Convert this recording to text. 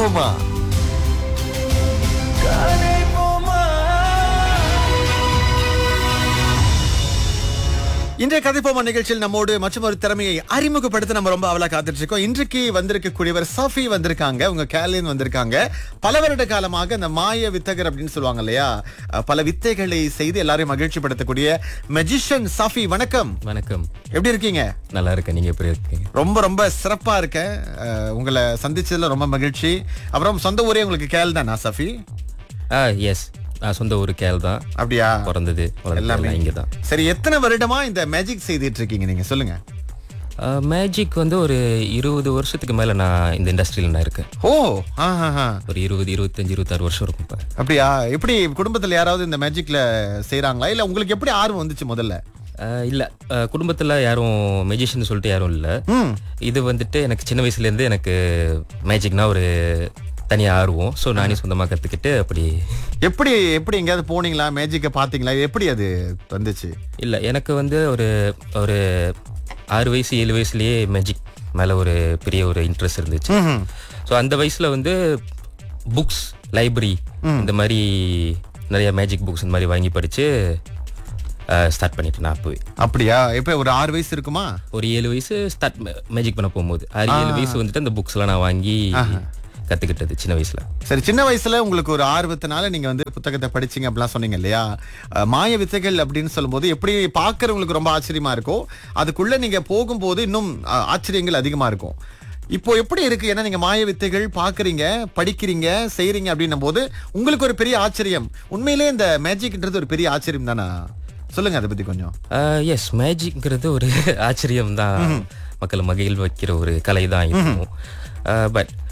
போமா இன்றைய கதைப்போமா நிகழ்ச்சியில் நம்மோடு மற்றும் ஒரு திறமையை அறிமுகப்படுத்த நம்ம ரொம்ப அவலா காத்துட்டு இருக்கோம் இன்றைக்கு வந்திருக்கக்கூடியவர் சஃபி வந்திருக்காங்க உங்க கேலின் வந்திருக்காங்க பல வருட காலமாக இந்த மாய வித்தகர் அப்படின்னு சொல்லுவாங்க இல்லையா அஹ், பல வித்தைகளை செய்து எல்லாரையும் மகிழ்ச்சிப்படுத்தக்கூடிய மெஜிஷியன் சஃபி வணக்கம் வணக்கம் எப்படி இருக்கீங்க நல்லா இருக்கேன் நீங்க எப்படி இருக்கீங்க ரொம்ப ரொம்ப சிறப்பா இருக்கேன் அஹ், உங்களை சந்திச்சதுல ரொம்ப மகிழ்ச்சி அப்புறம் சொந்த ஊரே உங்களுக்கு கேள் தானா சஃபி ஆ எஸ் நான் சொந்த ஊர் கேள் தான் அப்படியா பிறந்தது எல்லாமே. எல்லாமே இங்கே தான் சரி எத்தனை வருடமா இந்த மேஜிக் செய்துட்டு இருக்கீங்க நீங்க சொல்லுங்க மேஜிக் வந்து ஒரு இருபது வருஷத்துக்கு மேல நான் இந்த இண்டஸ்ட்ரியில் நான் இருக்கேன் ஓ ஆஹா ஒரு இருபது இருபத்தஞ்சு இருபத்தாறு வருஷம் இருக்கும் இப்போ அப்படியா எப்படி குடும்பத்துல யாராவது இந்த மேஜிக்ல செய்றாங்களா இல்ல உங்களுக்கு எப்படி ஆர்வம் வந்துச்சு முதல்ல இல்லை குடும்பத்தில் யாரும் மெஜிஷியன் சொல்லிட்டு யாரும் இல்லை ம் இது வந்துட்டு எனக்கு சின்ன வயசுலேருந்து எனக்கு மேஜிக்னா ஒரு தனியாக ஆர்வம் ஸோ நானே சொந்தமாக கற்றுக்கிட்டு அப்படி எப்படி எப்படி எங்கேயாவது போனீங்களா மேஜிக்கை பாத்தீங்களா எப்படி அது வந்துச்சு இல்லை எனக்கு வந்து ஒரு ஒரு ஆறு வயசு ஏழு வயசுலயே மேஜிக் மேலே ஒரு பெரிய ஒரு இன்ட்ரெஸ்ட் இருந்துச்சு ம்ஹும். ஸோ அந்த வயசில் வந்து புக்ஸ் லைப்ரரி இந்த மாதிரி நிறைய மேஜிக் புக்ஸ் இந்த மாதிரி வாங்கி படித்து ஸ்டார்ட் பண்ணிட்டேன் நான் அப்போவே அப்படியா இப்ப ஒரு ஆறு வயசு இருக்குமா ஒரு ஏழு வயசு ஸ்டார்ட் மேஜிக் பண்ண போகும்போது ஆறு ஏழு வயசு வந்துட்டு அந்த புக்ஸ்லாம் நான் வாங்கி கற்றுக்கிட்டது சின்ன வயசில் சரி சின்ன வயசுல உங்களுக்கு ஒரு ஆர்வத்தினால நீங்க வந்து புத்தகத்தை படிச்சீங்க அப்படிலாம் சொன்னீங்க இல்லையா அஹ், மாய வித்தைகள் அப்படின்னு சொல்லும்போது எப்படி பார்க்கறவங்களுக்கு ரொம்ப ஆச்சரியமா இருக்கும் அதுக்குள்ள நீங்க போகும்போது இன்னும் அஹ், ஆச்சரியங்கள் அதிகமா இருக்கும் இப்போ எப்படி இருக்கு ஏன்னா நீங்க மாய வித்தைகள் பாக்குறீங்க படிக்கிறீங்க செய்றீங்க அப்படின்னும் போது உங்களுக்கு ஒரு பெரிய ஆச்சரியம் உண்மையிலே இந்த மேஜிக்ன்றது ஒரு பெரிய ஆச்சரியம் தானா சொல்லுங்க அதை பத்தி கொஞ்சம் எஸ் மேஜிக்ங்கிறது ஒரு ஆச்சரியம் தான் மக்களை மகிழ் வைக்கிற ஒரு கலை தான் இருக்கும் பட்